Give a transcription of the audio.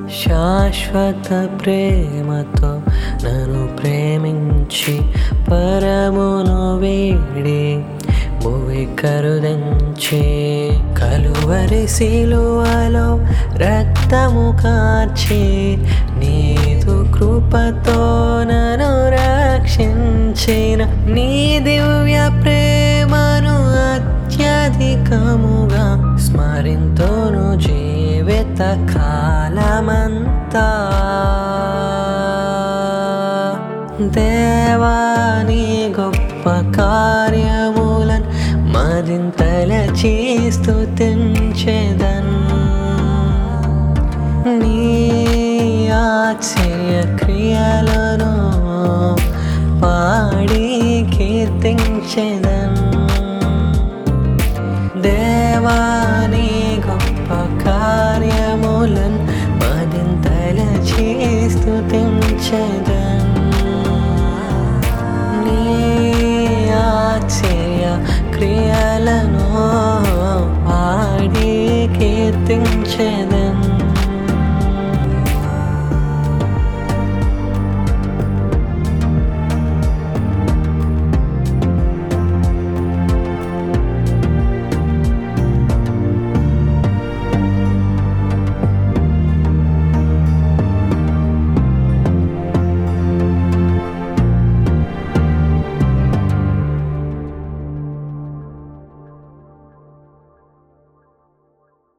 శాశ్వత ప్రేమతో నన్ను ప్రేమించి పరమును వీడి భువి కరుదంచి కలువరి సిలువలో రక్తము కార్చి నీదు కృపతో నన్ను రక్షించిన నీ దివ్య ప్రేమను అత్యధికముగా స్మరింతోను జీవిత కాలమంతా దేవాని గొప్ప కార్యములను మరింతల చేస్తూ తెంచెదన్ నీ ఆశ్చర్య క్రియలను పాడి కీర్తించెదన్ దేవాని గొప్ప కార్యములను మరింతల చేస్తూ తెంచెదన్ నీ ఆశ్చర్య క్రియలను పాడి కీర్తించెదన్